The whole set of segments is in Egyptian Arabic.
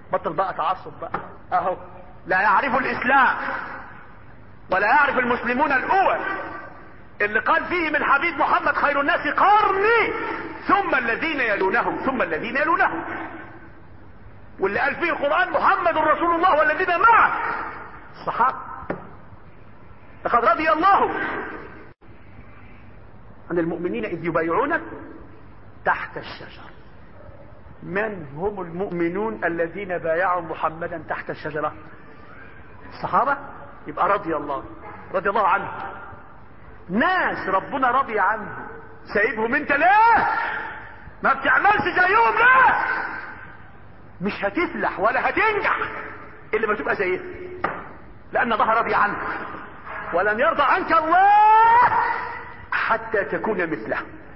بطل بقى تعصب بقى اهو لا يعرف الاسلام ولا يعرف المسلمون الاول اللي قال فيهم الحبيب محمد خير الناس قرني ثم الذين يلونهم ثم الذين يلونهم واللي قال فيه القرآن محمد رسول الله والذين معه الصحابة لقد رضي الله عن المؤمنين إذ يبايعونك تحت الشجرة من هم المؤمنون الذين بايعوا محمدا تحت الشجرة الصحابة يبقى رضي الله رضي الله عنه ناس ربنا رضي عنه سايبهم انت ليه ما بتعملش زيهم ليه مش هتفلح ولا هتنجح الا ما تبقى زيهم لان الله رضي عنك ولن يرضى عنك الله حتى تكون مثله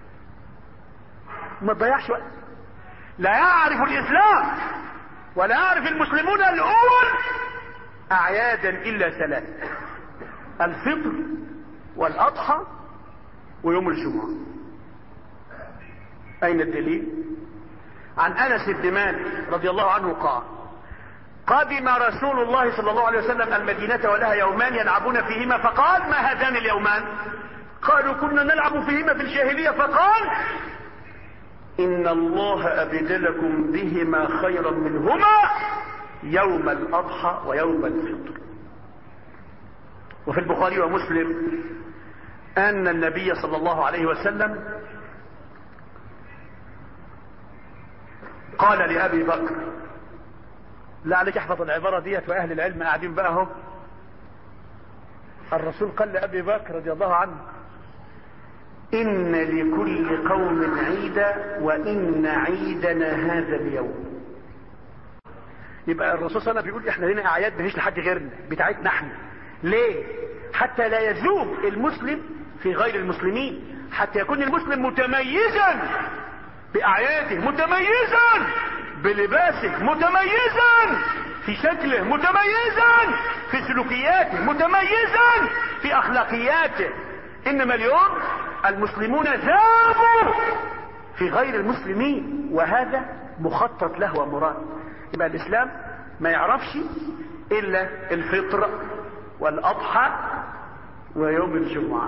ما تضيعش وقت لا يعرف الاسلام ولا يعرف المسلمون الاول اعيادا الا ثلاث الفطر والاضحى ويوم الجمعه اين الدليل عن انس بن مالك رضي الله عنه قال قدم رسول الله صلى الله عليه وسلم المدينة ولها يومان يلعبون فيهما فقال ما هذان اليومان قالوا كنا نلعب فيهما في الجاهلية فقال إن الله أبدلكم بهما خيرا منهما يوم الأضحى ويوم الفطر وفي البخاري ومسلم أن النبي صلى الله عليه وسلم قال لأبي بكر لا عليك احفظ العبارة ديت وأهل العلم قاعدين بقى اهو الرسول قال لأبي بكر رضي الله عنه إن لكل قوم عيدا وإن عيدنا هذا اليوم يبقى الرسول صلى الله عليه وسلم بيقول احنا لنا اعياد مفيش لحد غيرنا بتاعتنا احنا ليه حتى لا يذوب المسلم في غير المسلمين حتى يكون المسلم متميزا باعياده متميزا بلباسه متميزا في شكله متميزا في سلوكياته متميزا في اخلاقياته انما اليوم المسلمون ذابوا في غير المسلمين وهذا مخطط له ومراد يبقى الاسلام ما يعرفش الا الفطر والاضحى ويوم الجمعه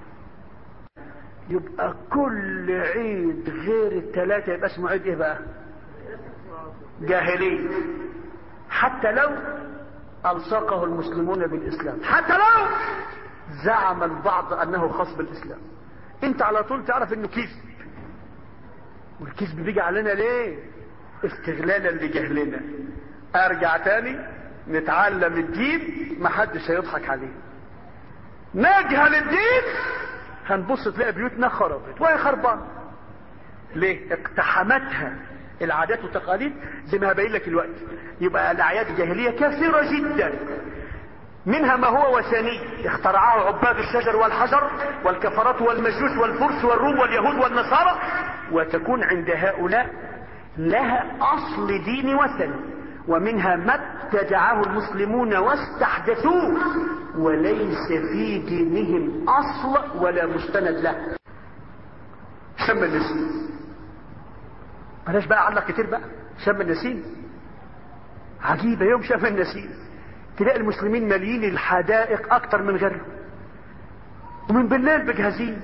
يبقى كل عيد غير الثلاثه يبقى اسمه عيد ايه بقى جاهليه حتى لو الصقه المسلمون بالاسلام حتى لو زعم البعض انه خاص بالاسلام انت على طول تعرف انه كذب والكذب بيجي علينا ليه استغلالا لجهلنا ارجع تاني نتعلم الدين محدش هيضحك عليه نجهل الدين هنبص تلاقي بيوتنا خربت وهي خربانه ليه اقتحمتها العادات والتقاليد زي ما هبين لك الوقت يبقى الاعياد الجاهليه كثيره جدا منها ما هو وثني اخترعه عباد الشجر والحجر والكفرات والمجوس والفرس والروم واليهود والنصارى وتكون عند هؤلاء لها اصل دين وثني ومنها ما ابتدعه المسلمون واستحدثوه وليس في دينهم اصل ولا مستند له شم النسيم بلاش بقى علق كتير بقى شم النسيم عجيبه يوم شم النسيم تلاقي المسلمين ماليين الحدائق اكتر من غيرهم ومن بالليل بجهزين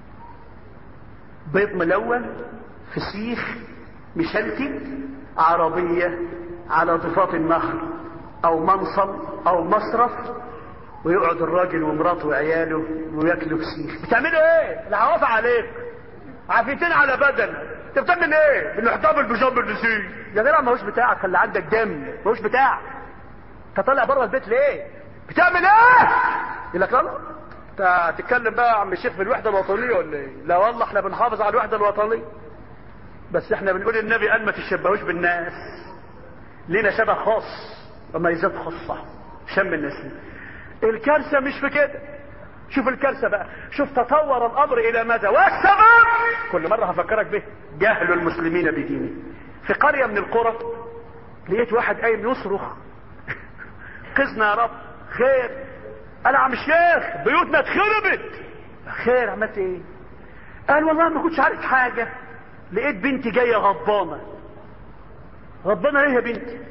بيض ملون فسيخ مشلتت عربية على ضفاف النهر او منصب او مصرف ويقعد الراجل ومراته وعياله وياكلوا فسيخ بتعملوا ايه العواف عليك عافيتين على بدن انت بتعمل ايه بنحتفل بجنب النسيم يا جدع ما هوش بتاعك خلي عندك دم ما هوش بتاعك انت طالع بره البيت ليه بتعمل ايه يقول لك لا انت هتتكلم بقى يا عم الشيخ في الوحده الوطنيه ولا ايه لا والله احنا بنحافظ على الوحده الوطنيه بس احنا بنقول النبي قال ما تشبهوش بالناس لينا شبه خاص وميزات خاصه شم النسيم الكارثه مش في كده شوف الكارثه بقى شوف تطور الامر الى ماذا والسبب كل مره هفكرك به جهل المسلمين بدينه في قريه من القرى لقيت واحد قايم يصرخ قزنا يا رب خير انا عم الشيخ بيوتنا اتخربت خير عملت ايه قال والله ما كنتش عارف حاجه لقيت بنتي جايه غضبانه غضبانه ليه يا بنتي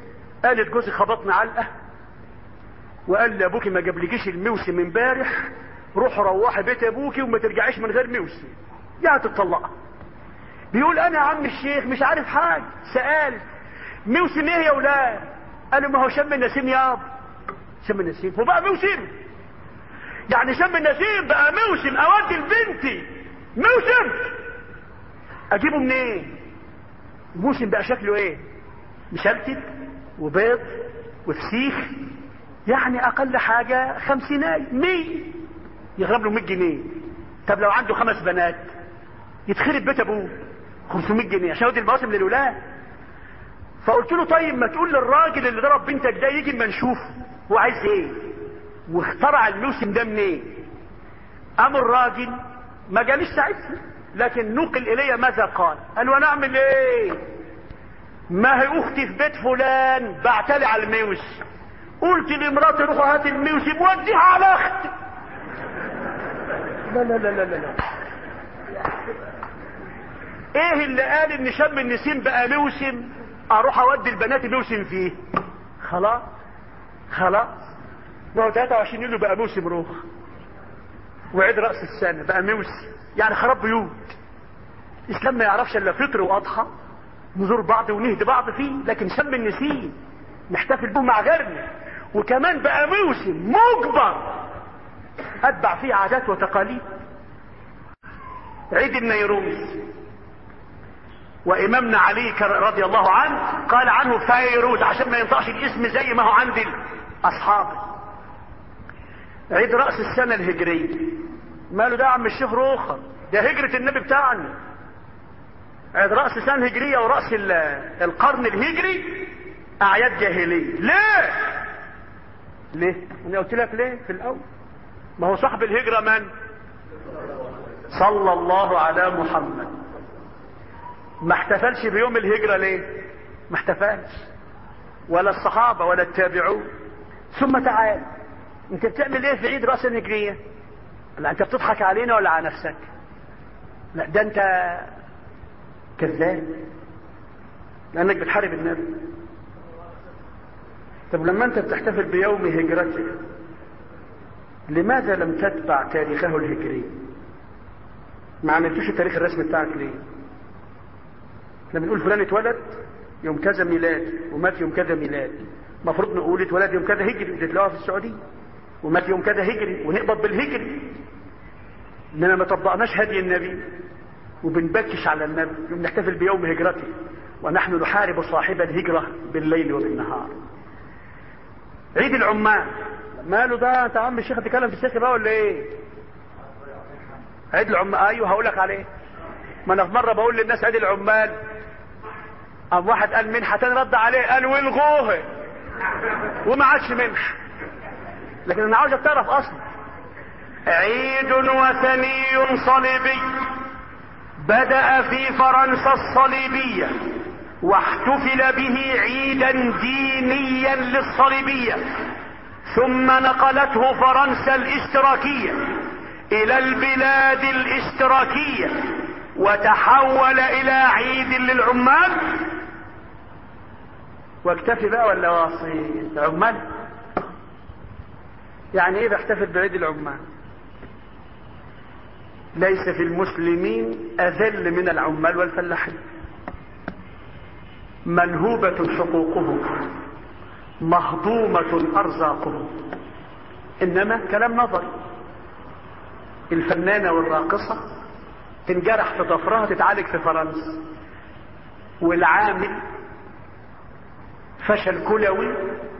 قالت جوزي خبطني علقه وقال لي ابوكي ما جابلكيش الموسم امبارح روح روحي بيت ابوكي وما ترجعيش من غير موسم يا تتطلقها بيقول انا يا عم الشيخ مش عارف حاجه سأل موسم ايه يا ولاد قالوا ما هو شم النسيم يابا شم النسيم هو بقى موسم يعني شم النسيم بقى موسم اودي لبنتي موسم اجيبه منين ايه؟ موسم بقى شكله ايه مشلتت وبيض وفسيخ يعني اقل حاجة خمسيناي مية يغرب له 100 جنيه طب لو عنده خمس بنات يتخرب بيت ابوه 500 جنيه عشان يودي المواسم للولاد فقلت له طيب ما تقول للراجل اللي ضرب بنتك ده يجي اما نشوفه هو عايز ايه واخترع الموسم ده منين إيه؟ قام الراجل ما جاليش ساعتها لكن نقل الي ماذا قال قال وانا اعمل ايه ما هي اختي في بيت فلان بعتلي على الميوس قلت لمراتي روح هات الميوس وديها على اختي لا لا لا لا لا ايه اللي قال ان شم النسيم بقى موسم اروح اودي البنات موسم فيه خلاص خلاص ما هو 23 يوليو بقى موسم روح وعيد راس السنه بقى موسم يعني خراب بيوت الاسلام ما يعرفش الا فطر واضحى نزور بعض ونهدي بعض فيه لكن شم النسيم نحتفل به مع غيرنا وكمان بقى موسم مجبر اتبع فيه عادات وتقاليد عيد النيروز وامامنا علي رضي الله عنه قال عنه فيروز عشان ما ينطقش الاسم زي ما هو عند اصحابه عيد راس السنه الهجريه ماله ده يا عم الشيخ روخر ده هجره النبي بتاعنا عيد راس السنه الهجريه وراس القرن الهجري اعياد جاهليه ليه ليه انا قلت لك ليه في الاول ما هو صاحب الهجره من صلى الله على محمد ما احتفلش بيوم الهجرة ليه ما احتفلش ولا الصحابة ولا التابعون ثم تعال انت بتعمل ايه في عيد رأس الهجرية لا انت بتضحك علينا ولا على نفسك لا ده انت كذاب لانك بتحارب النبي طب لما انت بتحتفل بيوم هجرته لماذا لم تتبع تاريخه الهجري ما عملتوش التاريخ الرسمي بتاعك ليه لما نقول فلان اتولد يوم كذا ميلاد ومات يوم كذا ميلاد المفروض نقول اتولد يوم كذا هجري اللي تلاقوها في السعوديه ومات يوم كذا هجري ونقبض بالهجري اننا ما طبقناش هدي النبي وبنبكش على النبي يوم نحتفل بيوم هجرته ونحن نحارب صاحب الهجرة بالليل وبالنهار عيد العمال ماله ده انت عم الشيخ تتكلم في السياسه بقى ولا ايه عيد العمال ايوه هقول لك عليه ما انا في مره بقول للناس عيد العمال قام واحد قال منحه تاني رد عليه قال والغوه وما عادش منحه لكن انا عاوزك تعرف اصلا عيد وثني صليبي بدأ في فرنسا الصليبية واحتفل به عيدا دينيا للصليبية ثم نقلته فرنسا الاشتراكية الى البلاد الاشتراكية وتحول الى عيد للعمال واكتفي بقى ولا واصي عمال يعني ايه بحتفل بعيد العمال ليس في المسلمين اذل من العمال والفلاحين منهوبة حقوقهم مهضومة ارزاقهم انما كلام نظري الفنانة والراقصة تنجرح في ضفرها تتعالج في فرنسا والعامل فشل كلوي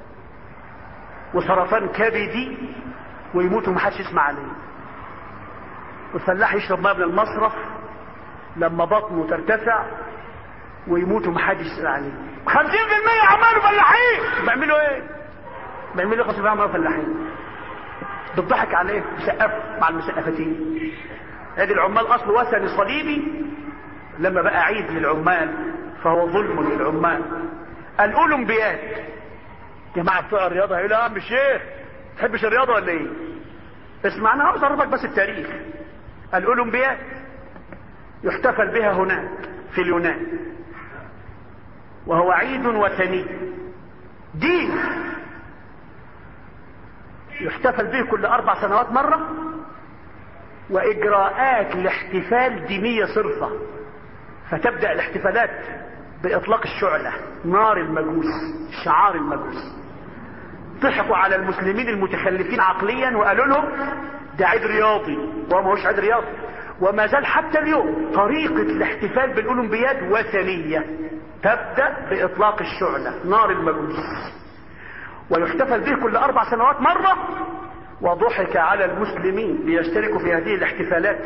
وسرطان كبدي ويموت ومحدش يسمع عليه والفلاح يشرب ماء من المصرف لما بطنه ترتفع ويموت ومحدش يسأل عليه 50% عمالوا فلاحين بيعملوا ايه؟ بيعملوا ايه 50% عمالوا فلاحين بتضحك عليه مسقف مع المسقفتين ادي العمال اصل وثني صليبي لما بقى عيد للعمال فهو ظلم للعمال الاولمبياد جماعة بتوع الرياضة هيقولوا يا عم الشيخ تحبش الرياضة ولا ايه اسمع انا عاوز اعرفك بس التاريخ الاولمبياد يحتفل بها هناك في اليونان وهو عيد وثني دين يحتفل به كل اربع سنوات مرة واجراءات الاحتفال دينية صرفة فتبدأ الاحتفالات باطلاق الشعلة نار المجوس شعار المجوس ضحكوا على المسلمين المتخلفين عقليا وقالوا لهم ده عيد رياضي وهو ما هوش عيد رياضي وما زال حتى اليوم طريقة الاحتفال بالاولمبياد وثنية تبدأ باطلاق الشعلة نار المجوس ويحتفل به كل اربع سنوات مرة وضحك على المسلمين ليشتركوا في هذه الاحتفالات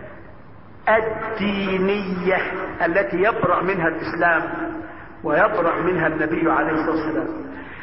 الدينية التي يبرأ منها الاسلام ويبرأ منها النبي عليه الصلاة والسلام